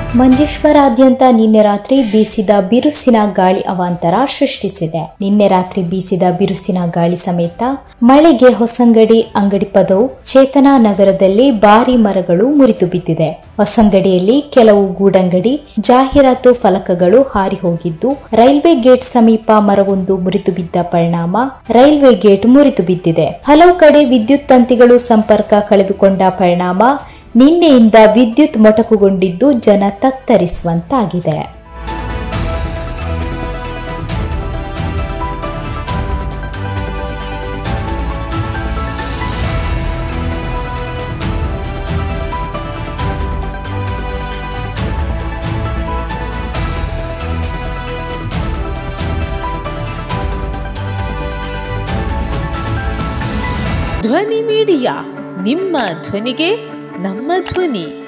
ಮಂಜೇಶ್ವರಾದ್ಯಂತ ನಿನ್ನೆ ರಾತ್ರಿ ಬೀಸಿದ ಬಿರುಸಿನ ಗಾಳಿ ಅವಾಂತರ ಸೃಷ್ಟಿಸಿದೆ ನಿನ್ನೆ ರಾತ್ರಿ ಬೀಸಿದ ಬಿರುಸಿನ ಗಾಳಿ ಸಮೇತ ಮಳೆಗೆ ಹೊಸಂಗಡಿ ಅಂಗಡಿ ಪದವು ಚೇತನಾ ನಗರದಲ್ಲಿ ಭಾರಿ ಮರಗಳು ಮುರಿದು ಬಿದ್ದಿದೆ ಹೊಸಂಗಡಿಯಲ್ಲಿ ಕೆಲವು ಗೂಡಂಗಡಿ ಜಾಹೀರಾತು ಫಲಕಗಳು ಹಾರಿ ಹೋಗಿದ್ದು ರೈಲ್ವೆ ಗೇಟ್ ಸಮೀಪ ಮರವೊಂದು ಮುರಿದು ಬಿದ್ದ ಪರಿಣಾಮ ರೈಲ್ವೆ ಗೇಟ್ ಮುರಿದು ಬಿದ್ದಿದೆ ಹಲವು ಕಡೆ ವಿದ್ಯುತ್ ತಂತಿಗಳು ಸಂಪರ್ಕ ಕಳೆದುಕೊಂಡ ಪರಿಣಾಮ ನಿನ್ನೆಯಿಂದ ವಿದ್ಯುತ್ ಮೊಟಕುಗೊಂಡಿದ್ದು ಜನ ತತ್ತರಿಸುವಂತಾಗಿದೆ ಧ್ವನಿ ಮೀಡಿಯಾ ನಿಮ್ಮ ಧ್ವನಿಗೆ ನಮ್ಮ ಧ್ವನಿ